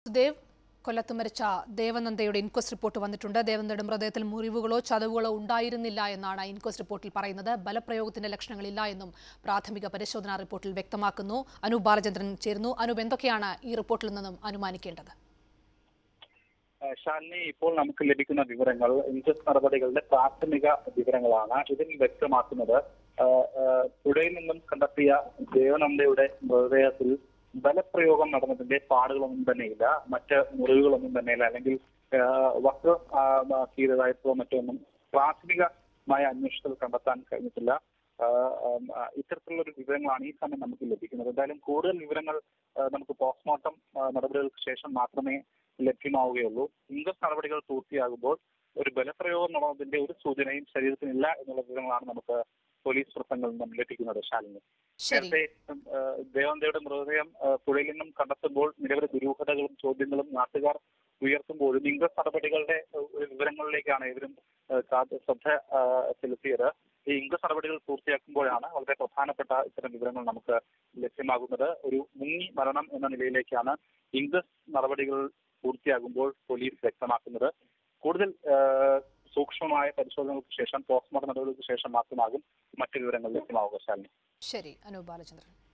ദേവ് കൊല്ലത്ത് മരിച്ച ദേവനന്ദയുടെ inquest report വന്നിട്ടുണ്ട് ദേവനന്ദയുടെ മൃതദേഹത്തിൽ മുറിവുകളോ ചതവുകളോ ഉണ്ടായിരുന്നില്ല എന്നാണ് ഇൻക്വസ്റ്റ് റിപ്പോർട്ടിൽ പറയുന്നത് ബലപ്രയോഗത്തിന്റെ ലക്ഷണങ്ങളില്ല എന്നും പ്രാഥമിക പരിശോധനാ റിപ്പോർട്ടിൽ വ്യക്തമാക്കുന്നു അനൂപ് ബാലചന്ദ്രൻ ചേരുന്നു അനൂപ് എന്തൊക്കെയാണ് ഈ റിപ്പോർട്ടിൽ നിന്നും അനുമാനിക്കേണ്ടത് ഏഹ് ശാലിനി ഇപ്പോൾ നമുക്ക് ലഭിക്കുന്ന വിവരങ്ങൾ ഇൻക്വസ്റ്റ് നടപടികളുടെ പ്രാഥമിക വിവരങ്ങളാണ് ഇതിൽ വ്യക്തമാക്കുന്നത് ഏഹ് ഏഹ് പുഴയിൽ നിന്നും കണ്ടെത്തിയ ദേവനന്ദയുടെ മൃതദേഹത്തിൽ ബലപ്രയോഗം നടന്നതിന്റെ പാടുകളൊന്നും തന്നെയില്ല മറ്റ് മുറിവുകളൊന്നും തന്നെയില്ല അല്ലെങ്കിൽ ഏഹ് വസ്ത്രമാക്കിയതായിട്ടോ മറ്റൊന്നും പ്രാഥമികമായ അന്വേഷണത്തിൽ കണ്ടെത്താൻ കഴിഞ്ഞിട്ടില്ല ആഹ് ഉം, ആഹ് ഇത്തരത്തിലുള്ള ഒരു വിവരങ്ങളാണ് ഈ സമയം നമുക്ക് ലഭിക്കുന്നത് എന്തായാലും കൂടുതൽ വിവരങ്ങൾ ആഹ് നമുക്ക് പോസ്റ്റ്മോർട്ടം ആഹ് നടപടികൾക്ക് ശേഷം മാത്രമേ ലഭ്യമാവുകയുള്ളൂ ഇൻക്വസ്റ്റ് നടപടികൾ പൂർത്തിയാകുമ്പോൾ ഒരു ബലപ്രയോഗം നടന്നതിന്റെ ഒരു സൂചനയും ശരീരത്തിനില്ല എന്നുള്ള വിവരങ്ങളാണ് നമുക്ക് പോലീസ് വൃത്തങ്ങളിൽ നിന്നും ലഭിക്കുന്നത് ശാലിനി ശരി നേരത്തെ ഉം, ആഹ് ദേവന്തയുടെ മൃതദേഹം ആഹ് പുഴയിൽ നിന്നും കണ്ടെത്തുമ്പോൾ നിരവധി ദുരൂഹതകളും ചോദ്യങ്ങളും നാട്ടുകാർ ഉയർത്തുമ്പോഴും ഇൻക്വസ്റ്റ് നടപടികളുടെ ആഹ് ഒരു വിവരങ്ങളിലേക്കാണ് ഇവരും ആഹ് കാ- ശ്രദ്ധ ആഹ് ചെലുത്തിയത് ഈ ഇൻക്വസ്റ്റ് നടപടികൾ പൂർത്തിയാക്കുമ്പോഴാണ് വളരെ പ്രധാനപ്പെട്ട ഇത്തരം വിവരങ്ങൾ നമുക്ക് ലഭ്യമാകുന്നത് ഒരു മുങ്ങി മരണം എന്ന നിലയിലേക്കാണ് ഇൻക്വസ്റ്റ് നടപടികൾ പൂർത്തിയാകുമ്പോൾ പോലീസ് വ്യക്തമാക്കുന്നത് കൂടുതൽ ആഹ് സൂക്ഷ്മമായ പരിശോധനകൾക്ക് ശേഷം പോസ്റ്റ്മോർട്ടം നടപടികൾക്ക് ശേഷം മാത്രമാകും മറ്റു വിവരങ്ങൾ ലഭ്യമാവുക ശാലിനി ശരി അനൂപ് ബാലചന്ദ്രൻ